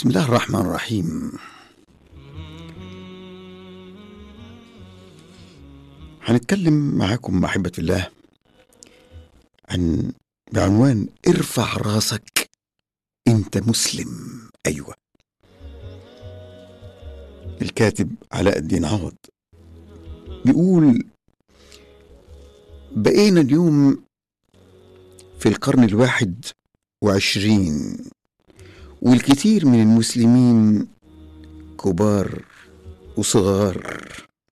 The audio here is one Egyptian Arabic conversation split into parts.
بسم الله الرحمن الرحيم هنتكلم معاكم محبة الله عن بعنوان ارفع راسك انت مسلم ايوه الكاتب علاء الدين عوض بيقول بقينا اليوم في القرن الواحد وعشرين والكثير من المسلمين كبار وصغار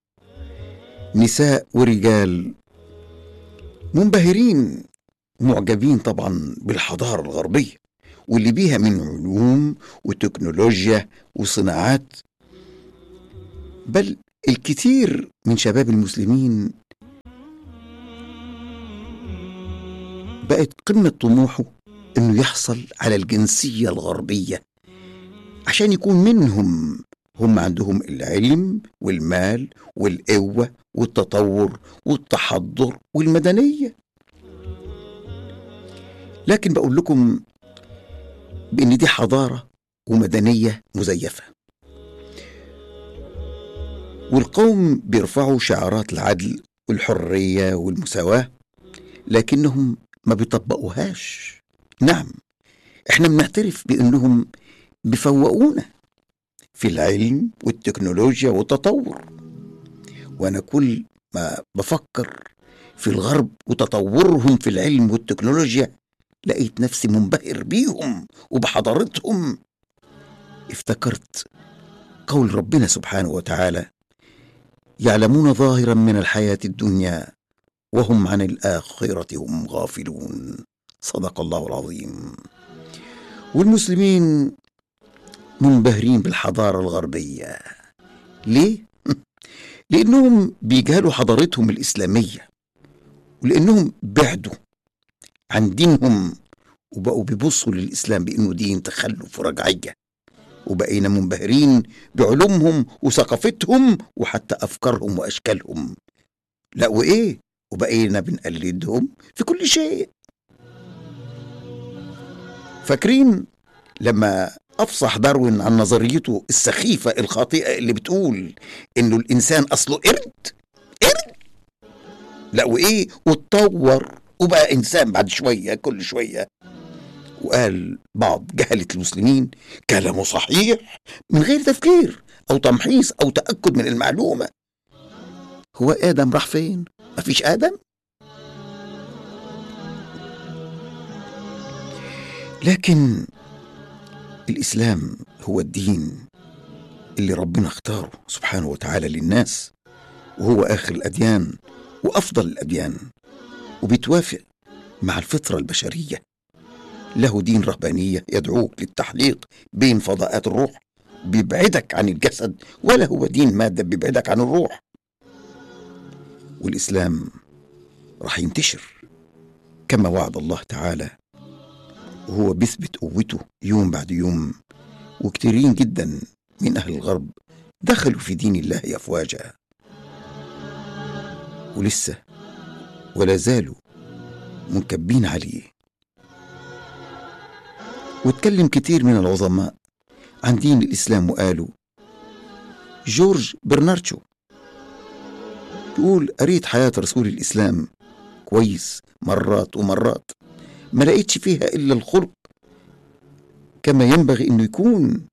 نساء ورجال منبهرين معجبين طبعا بالحضارة الغربية واللي بيها من علوم وتكنولوجيا وصناعات بل الكثير من شباب المسلمين بقت قمة طموحه انه يحصل على الجنسية الغربية عشان يكون منهم هم عندهم العلم والمال والقوة والتطور والتحضر والمدنية لكن بقول لكم بان دي حضارة ومدنية مزيفة والقوم بيرفعوا شعارات العدل والحرية والمساواة لكنهم ما بيطبقوهاش نعم احنا بنعترف بانهم بيفوقونا في العلم والتكنولوجيا والتطور وانا كل ما بفكر في الغرب وتطورهم في العلم والتكنولوجيا لقيت نفسي منبهر بيهم وبحضارتهم افتكرت قول ربنا سبحانه وتعالى يعلمون ظاهرا من الحياه الدنيا وهم عن الاخره هم غافلون صدق الله العظيم والمسلمين منبهرين بالحضاره الغربيه ليه لانهم بيجهلوا حضارتهم الاسلاميه ولانهم بعدوا عن دينهم وبقوا بيبصوا للاسلام بانه دين تخلف ورجعيه وبقينا منبهرين بعلومهم وثقافتهم وحتى افكارهم واشكالهم لا وايه وبقينا بنقلدهم في كل شيء فاكرين لما افصح داروين عن نظريته السخيفه الخاطئه اللي بتقول انه الانسان اصله قرد قرد لا وايه واتطور وبقى انسان بعد شويه كل شويه وقال بعض جهله المسلمين كلامه صحيح من غير تفكير او تمحيص او تاكد من المعلومه هو ادم راح فين مفيش ادم لكن الاسلام هو الدين اللي ربنا اختاره سبحانه وتعالى للناس وهو اخر الاديان وافضل الاديان وبيتوافق مع الفطره البشريه له دين رهبانيه يدعوك للتحليق بين فضاءات الروح بيبعدك عن الجسد ولا هو دين ماده بيبعدك عن الروح والاسلام راح ينتشر كما وعد الله تعالى وهو بيثبت قوته يوم بعد يوم وكتيرين جدا من أهل الغرب دخلوا في دين الله أفواجا ولسه ولا زالوا منكبين عليه واتكلم كتير من العظماء عن دين الإسلام وقالوا جورج برنارتشو يقول قريت حياة رسول الإسلام كويس مرات ومرات ما لقيتش فيها إلا الخلق كما ينبغي إنه يكون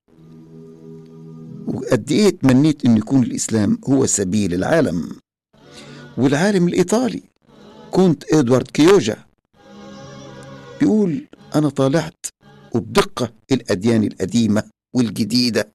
وقد إيه تمنيت إنه يكون الإسلام هو سبيل العالم والعالم الإيطالي كنت إدوارد كيوجا بيقول أنا طالعت وبدقة الأديان القديمة والجديدة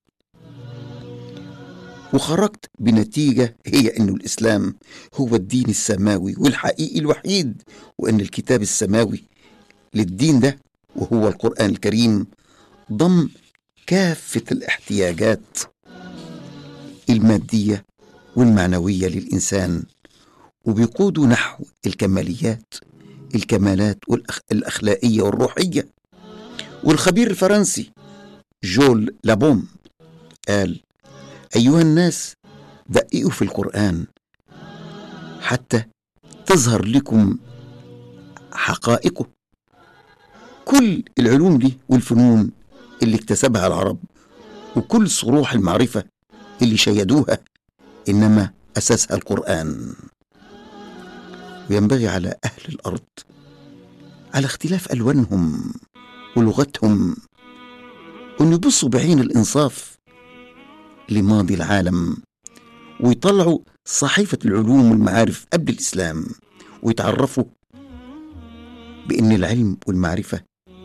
وخرجت بنتيجة هي أن الإسلام هو الدين السماوي والحقيقي الوحيد وأن الكتاب السماوي للدين ده وهو القرآن الكريم ضم كافة الاحتياجات المادية والمعنوية للإنسان وبيقودوا نحو الكماليات الكمالات الأخلاقية والروحية والخبير الفرنسي جول لابوم قال أيها الناس دققوا في القرآن حتى تظهر لكم حقائقه كل العلوم دي والفنون اللي اكتسبها العرب وكل صروح المعرفة اللي شيدوها إنما أساسها القرآن وينبغي على أهل الأرض على اختلاف ألوانهم ولغتهم أن يبصوا بعين الإنصاف لماضي العالم ويطلعوا صحيفة العلوم والمعارف قبل الإسلام ويتعرفوا بأن العلم والمعرفة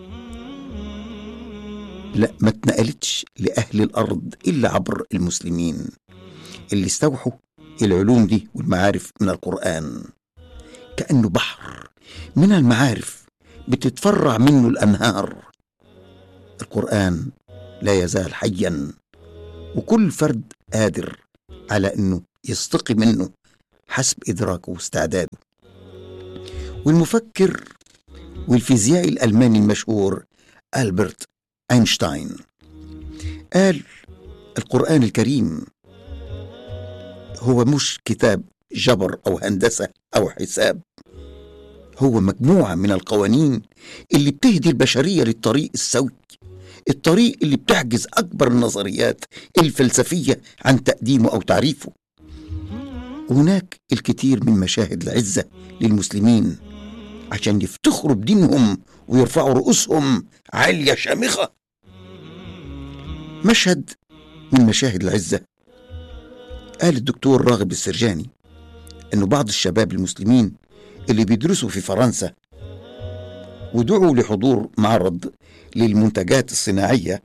لا ما اتنقلتش لأهل الأرض إلا عبر المسلمين اللي استوحوا العلوم دي والمعارف من القرآن كأنه بحر من المعارف بتتفرع منه الأنهار القرآن لا يزال حيا وكل فرد قادر على أنه يستقي منه حسب إدراكه واستعداده والمفكر والفيزيائي الألماني المشهور ألبرت أينشتاين قال القرآن الكريم هو مش كتاب جبر أو هندسة أو حساب هو مجموعة من القوانين اللي بتهدي البشرية للطريق السوي الطريق اللي بتحجز أكبر النظريات الفلسفية عن تقديمه أو تعريفه هناك الكثير من مشاهد العزة للمسلمين عشان يفتخروا بدينهم ويرفعوا رؤوسهم عالية شامخة مشهد من مشاهد العزة قال الدكتور راغب السرجاني أنه بعض الشباب المسلمين اللي بيدرسوا في فرنسا ودعوا لحضور معرض للمنتجات الصناعية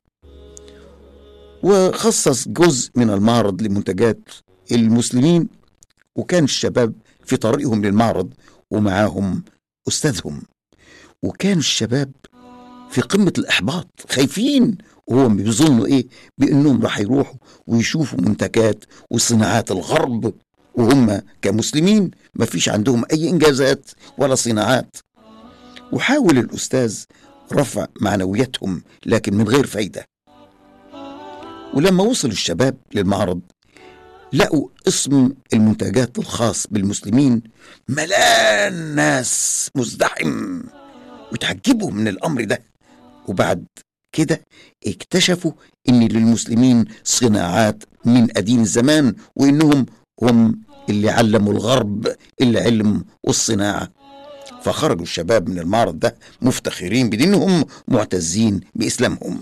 وخصص جزء من المعرض لمنتجات المسلمين وكان الشباب في طريقهم للمعرض ومعاهم أستاذهم وكان الشباب في قمة الإحباط خايفين وهم بيظنوا إيه بأنهم راح يروحوا ويشوفوا منتجات وصناعات الغرب وهم كمسلمين ما فيش عندهم أي إنجازات ولا صناعات وحاول الأستاذ رفع معنوياتهم لكن من غير فايدة ولما وصل الشباب للمعرض لقوا اسم المنتجات الخاص بالمسلمين ملان ناس مزدحم وتعجبوا من الأمر ده وبعد كده اكتشفوا ان للمسلمين صناعات من قديم الزمان وانهم هم اللي علموا الغرب العلم والصناعه فخرجوا الشباب من المعرض ده مفتخرين بدينهم معتزين باسلامهم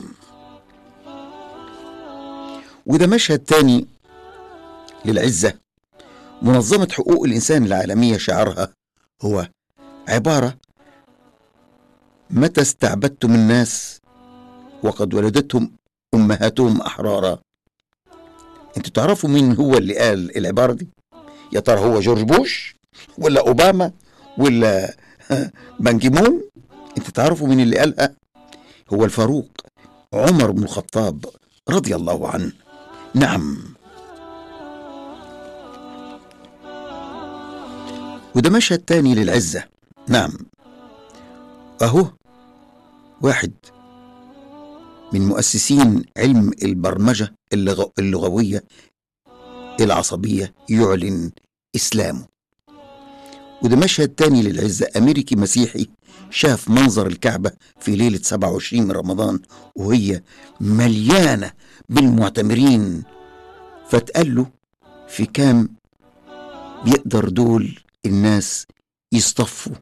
وده مشهد تاني للعزه منظمه حقوق الانسان العالميه شعارها هو عباره متى استعبدتم الناس وقد ولدتهم امهاتهم احرارا انتوا تعرفوا مين هو اللي قال العباره دي يا ترى هو جورج بوش ولا اوباما ولا بان كيمون انتوا تعرفوا مين اللي قالها هو الفاروق عمر بن الخطاب رضي الله عنه نعم وده مشهد تاني للعزة نعم أهو واحد من مؤسسين علم البرمجة اللغ... اللغوية العصبية يعلن إسلامه وده مشهد تاني للعزة أمريكي مسيحي شاف منظر الكعبة في ليلة 27 من رمضان وهي مليانة بالمعتمرين فتقال له في كام بيقدر دول الناس يصطفوا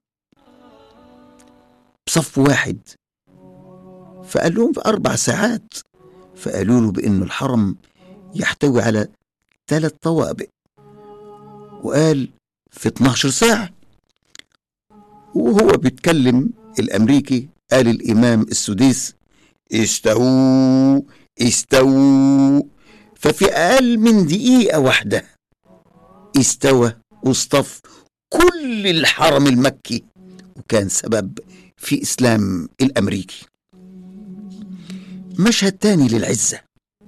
بصف واحد فقال لهم في أربع ساعات فقالوا له بأنه الحرم يحتوي على ثلاث طوابق وقال في 12 ساعة وهو بيتكلم الأمريكي قال الإمام السديس استووا استووا ففي أقل من دقيقة واحدة استوى واصطف كل الحرم المكي وكان سبب في إسلام الأمريكي مشهد تاني للعزة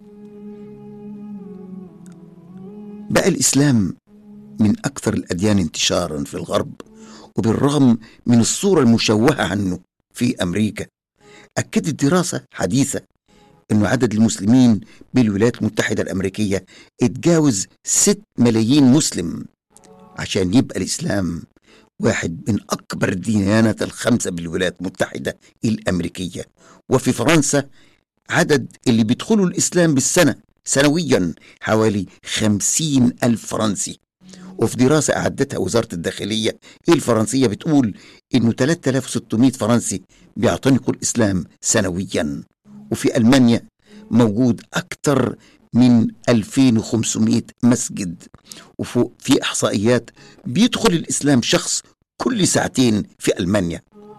بقى الإسلام من أكثر الأديان انتشارا في الغرب وبالرغم من الصورة المشوهة عنه في أمريكا أكدت دراسة حديثة أن عدد المسلمين بالولايات المتحدة الأمريكية اتجاوز 6 ملايين مسلم عشان يبقى الإسلام واحد من أكبر الديانات الخمسة بالولايات المتحدة الأمريكية وفي فرنسا عدد اللي بيدخلوا الإسلام بالسنة سنويا حوالي خمسين ألف فرنسي وفي دراسة أعدتها وزارة الداخلية الفرنسية بتقول إنه 3600 فرنسي بيعتنقوا الإسلام سنويا وفي ألمانيا موجود أكثر من 2500 مسجد وفي إحصائيات بيدخل الإسلام شخص كل ساعتين في ألمانيا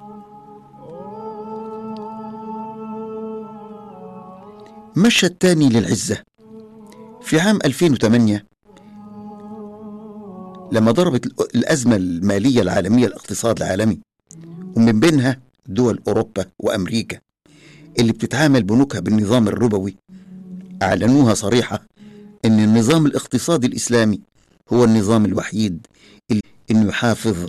مشهد تاني للعزة في عام 2008 لما ضربت الأزمة المالية العالمية الاقتصاد العالمي ومن بينها دول أوروبا وأمريكا اللي بتتعامل بنوكها بالنظام الربوي أعلنوها صريحة أن النظام الاقتصادي الإسلامي هو النظام الوحيد اللي إنه يحافظ